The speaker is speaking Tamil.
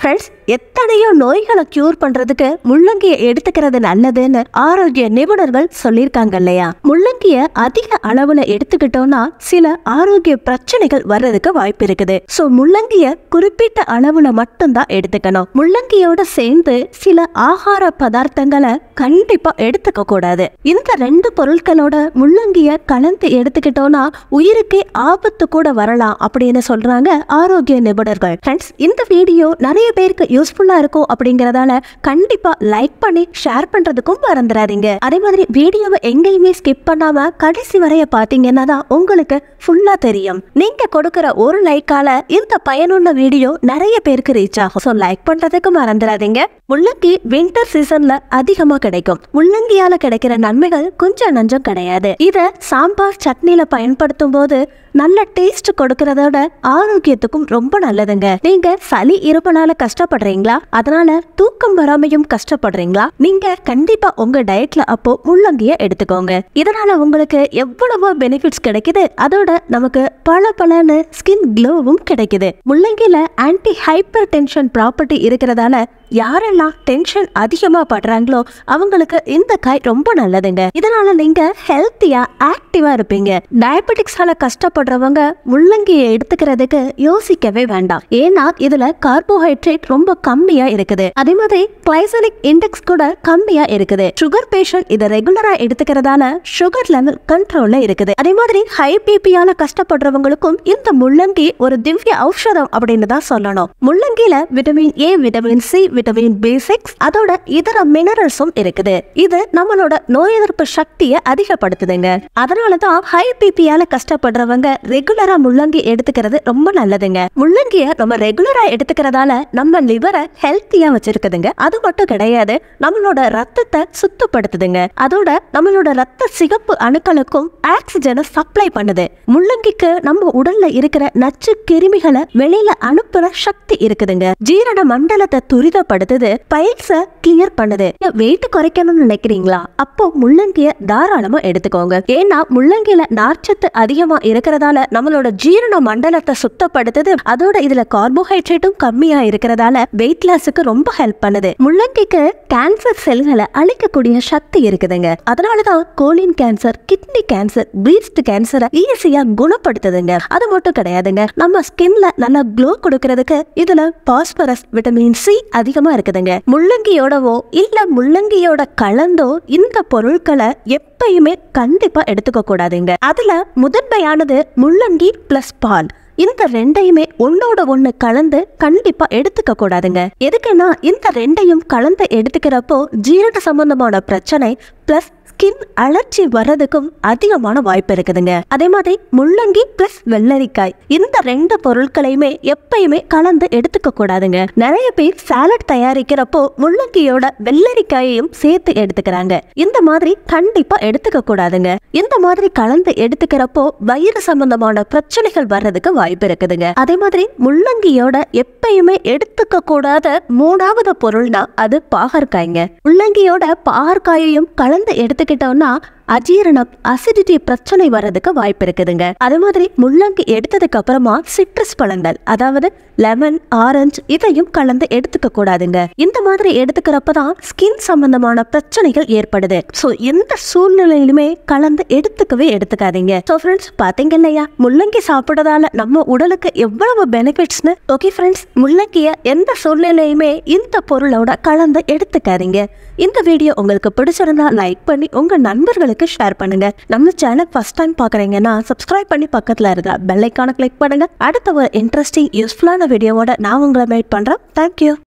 ஃப்ரெண்ட்ஸ் எத்தனையோ நோய்களை கியூர் பண்றதுக்கு முள்ளங்கியை எடுத்துக்கிறது நல்லதுன்னு ஆரோக்கிய நிபுணர்கள் சொல்லியிருக்காங்க இல்லையா முள்ளங்கிய அதிக அளவுல எடுத்துக்கிட்டோம்னா சில ஆரோக்கிய பிரச்சனைகள் வர்றதுக்கு வாய்ப்பு இருக்குது சோ முள்ளங்கிய குறிப்பிட்ட அளவுல மட்டும்தான் எடுத்துக்கணும் முள்ளங்கியோட சேர்ந்து சில ஆகார பதார்த்தங்களை கண்டிப்பா எடுத்துக்க கூடாது இந்த ரெண்டு பொருட்களோட முள்ளங்கிய கலந்து எடுத்துக்கிட்டோம்னா உயிருக்கே ஆபத்து கூட வரலாம் அப்படின்னு சொல்றாங்க ஆரோக்கிய நிபுணர்கள் ஃப்ரெண்ட்ஸ் இந்த வீடியோ நிறைய பேருக்கு யூஸ்ஃபுல்லா இருக்கும் அப்படிங்கறதால கண்டிப்பா லைக் பண்ணி ஷேர் பண்றதுக்கும் மறந்துடாதீங்க அதே மாதிரி வீடியோவை எங்கேயுமே ஸ்கிப் பண்ணாம கடைசி வரைய பாத்தீங்கன்னா தான் உங்களுக்கு ஃபுல்லா தெரியும் நீங்க கொடுக்கிற ஒரு லைக்கால இந்த பயனுள்ள வீடியோ நிறைய பேருக்கு ரீச் ஆகும் ஸோ லைக் பண்றதுக்கு மறந்துடாதீங்க முள்ளங்கி வின்டர் சீசன்ல அதிகமா கிடைக்கும் முள்ளங்கியால கிடைக்கிற நன்மைகள் கொஞ்சம் நஞ்சம் கிடையாது இத சாம்பார் சட்னில பயன்படுத்தும் போது நல்ல டேஸ்ட் கொடுக்கறதோட ஆரோக்கியத்துக்கும் ரொம்ப நல்லதுங்க நீங்க சளி இருப்பனால கஷ்டப்படுறீங்களா அதனால தூக்கம் வராமையும் கஷ்டப்படுறீங்களா நீங்க கண்டிப்பா உங்க டயட்ல அப்போ முள்ளங்கிய எடுத்துக்கோங்க இதனால உங்களுக்கு எவ்வளவோ பெனிஃபிட்ஸ் கிடைக்குது அதோட நமக்கு பல பலன்னு ஸ்கின் க்ளோவும் கிடைக்குது முள்ளங்கில ஆன்டி ஹைப்பர் டென்ஷன் ப்ராப்பர்ட்டி இருக்கிறதால யாரெல்லாம் டென்ஷன் அதிகமா படுறாங்களோ அவங்களுக்கு இந்த காய் ரொம்ப நல்லதுங்க இதனால நீங்க ஹெல்த்தியா ஆக்டிவா இருப்பீங்க டயபெட்டிக்ஸால கஷ்டப்படுறவங்க முள்ளங்கியை எடுத்துக்கிறதுக்கு யோசிக்கவே வேண்டாம் ஏன்னா இதுல கார்போஹைட்ரேட் ரொம்ப கம்மியா இருக்குது அதே மாதிரி கிளைசனிக் இண்டெக்ஸ் கூட கம்மியா இருக்குது சுகர் பேஷண்ட் இதை ரெகுலரா எடுத்துக்கிறதால சுகர் லெவல் கண்ட்ரோல்ல இருக்குது அதே மாதிரி ஹை பிபியால கஷ்டப்படுறவங்களுக்கும் இந்த முள்ளங்கி ஒரு திவ்ய ஔஷதம் அப்படின்னு தான் சொல்லணும் முள்ளங்கில vitamin A vitamin C vitamin B six அதோட இதர மினரல்ஸும் இருக்குது இது நம்மளோட நோய் எதிர்ப்பு சக்தியை அதிகப்படுத்துதுங்க அதனால தான் ஹை பிபியால கஷ்டப்படுறவங்க ரெகுலரா முள்ளங்கி எடுத்துக்கிறது ரொம்ப நல்லதுங்க முள்ளங்கிய நம்ம ரெகுலரா எடுத்துக்கிறதால நம்ம லிவரை ஹெல்த்தியா வச்சிருக்குதுங்க அது மட்டும் கிடையாது நம்மளோட ரத்தத்தை சுத்தப்படுத்துதுங்க அதோட நம்மளோட ரத்த சிகப்பு அணுக்களுக்கும் ஆக்சிஜனை சப்ளை பண்ணுது முள்ளங்கிக்கு நம்ம உடல்ல இருக்கிற நச்சு கிருமிகளை வெளியில அனுப்புற சக்தி இருக்குதுங்க ஜீரண மண்டலத்தை துரிதப்படுத்துது பைல்ஸ கிளியர் பண்ணுது வெயிட் குறைக்கணும்னு நினைக்கிறீங்களா அப்போ முள்ளங்கிய தாராளமா எடுத்துக்கோங்க ஏன்னா முள்ளங்கில நார்ச்சத்து அதிகமா இருக்கிறதால நம்மளோட ஜீரண மண்டலத்தை சுத்தப்படுத்துது அதோட இதுல கார்போஹைட்ரேட்டும் கம்மியா இருக்கிறதால வெயிட் லாஸுக்கு ரொம்ப ஹெல்ப் பண்ணுது முள்ளங்கிக்கு கேன்சர் செல்களை அழிக்கக்கூடிய சக்தி இருக்குதுங்க அதனாலதான் colon cancer kidney cancer breast கேன்சரை ஈஸியா குணப்படுத்துதுங்க அது மட்டும் கிடையாதுங்க நம்ம ஸ்கின்ல நல்லா க்ளோ கொடுக்கறதுக்கு இதுல பாஸ்பரஸ் விட்டமின் சி அதிகமா இருக்குதுங்க முள்ளங்கியோடவோ இல்ல முள்ளங்கியோட கலந்தோ இந்த பொருட்களை எப்பயுமே கண்டிப்பா எடுத்துக்க கூடாதுங்க அதுல முதன்மையானது முள்ளங்கி பிளஸ் பால் இந்த ரெண்டையுமே ஒன்னோட ஒண்ணு கலந்து கண்டிப்பா எடுத்துக்க கூடாதுங்க எதுக்குன்னா இந்த ரெண்டையும் கலந்து எடுத்துக்கிறப்போ ஜீரண சம்பந்தமான பிரச்சனை பிளஸ் ஸ்கின் அலர்ஜி வர்றதுக்கும் அதிகமான வாய்ப்பு இருக்குதுங்க அதே மாதிரி முள்ளங்கி பிளஸ் வெள்ளரிக்காய் இந்த ரெண்டு பொருட்களையுமே எப்பயுமே கலந்து எடுத்துக்க கூடாதுங்க நிறைய பேர் சாலட் தயாரிக்கிறப்போ முள்ளங்கியோட வெள்ளரிக்காயையும் சேர்த்து எடுத்துக்கிறாங்க இந்த மாதிரி கண்டிப்பா எடுத்துக்க கூடாதுங்க இந்த மாதிரி கலந்து எடுத்துக்கிறப்போ வயிறு சம்பந்தமான பிரச்சனைகள் வர்றதுக்கு வாய்ப்பு இருக்குதுங்க அதே மாதிரி முள்ளங்கியோட எப்பயுமே எடுத்துக்க கூடாத மூணாவது பொருள்னா அது பாகற்காய்ங்க முள்ளங்கியோட பாகற்காயையும் கலந்து எடுத்துக்கிட்டோம்னா அஜீரணம் அசிடிட்டி பிரச்சனை வர்றதுக்கு வாய்ப்பு இருக்குதுங்க அதே மாதிரி முள்ளங்கி எடுத்ததுக்கு அப்புறமா சிட்ரஸ் பழங்கள் அதாவது லெமன் ஆரஞ்சு இதையும் கலந்து எடுத்துக்க கூடாதுங்க இந்த மாதிரி எடுத்துக்கிறப்ப தான் ஸ்கின் சம்பந்தமான பிரச்சனைகள் ஏற்படுது ஸோ எந்த சூழ்நிலையிலுமே கலந்து எடுத்துக்கவே எடுத்துக்காதீங்க ஸோ ஃப்ரெண்ட்ஸ் பார்த்தீங்க இல்லையா முள்ளங்கி சாப்பிட்றதால நம்ம உடலுக்கு எவ்வளவு பெனிஃபிட்ஸ்னு ஓகே ஃப்ரெண்ட்ஸ் முள்ளங்கிய எந்த சூழ்நிலையுமே இந்த பொருளோட கலந்து எடுத்துக்காதீங்க இந்த வீடியோ உங்களுக்கு பிடிச்சிருந்தா லைக் பண்ணி உங்க நண்பர்களுக்கு ஷேர் பண்ணுங்க நம்ம சேனல் ஃபர்ஸ்ட் டைம் பாக்குறீங்கன்னா சப்ஸ்கிரைப் பண்ணி பக்கத்துல இருக்க பெல் ஐக்கான கிளிக் பண்ணுங்க அடுத்த ஒரு இன்ட்ரெஸ்டிங் யூஸ்ஃபுல்லான வீடியோவோட நான் உங்களை மீட் பண்றேன் தேங்க்யூ